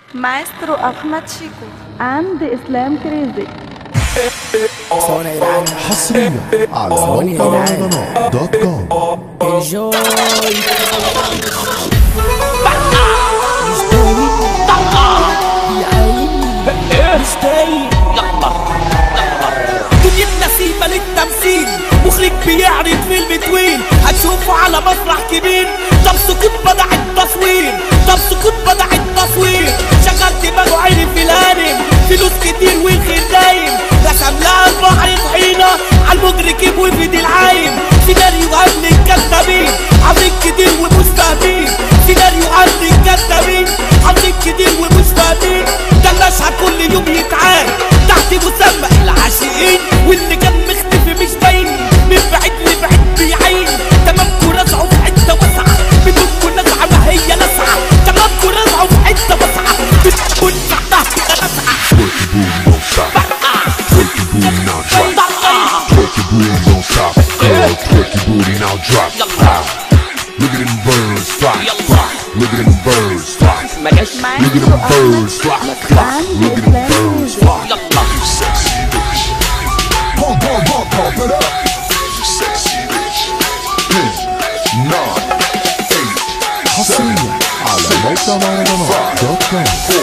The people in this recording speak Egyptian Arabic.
مايسترو أحمد شيكو عند اسلام كريزي صونا يا جدعان حصريا على ثواني يا موقع جدعان. مهرجانات دوت كوم انجوي مش تايه دنيا نسيمة للتمثيل مخرج بيعرض فيلم طويل هتشوفه على مسرح كبير طب سكوت بدع التصوير طب سكوت بدع التصوير شغل دماغه عيني في الهانم فلوس كتير والخير دايم رسم لها البحر طحينة عالمجركين وفي العايم سيناريو قبل الكذابين عاملين كتير ومش فاهمين سيناريو قبل الكذابين عاملين كتير ومش فاهمين ده المشهد كل يوم يتعاد تحت مسمى العاشقين واللي كان مختفي مش باين من بعيد لبعيد بيعين تمامكوا رزعوا في حته واسعه بدونكوا نزعه ما هي لسعه تمامكوا رزعوا في حته واسعه بتكون تحتها لسعه Twerk your booty now drop. Twerk your booty don't stop. Girl, twerk your booty now drop. Pop. Look at them birds fly, fly. Look at them birds fly. Look at them birds fly, fly. Look at them birds fly. You sexy bitch. Pump, pump, pump, pump it up. You sexy bitch. Ten, nine, eight, حصريا على موقع مهرجانات دوت كوم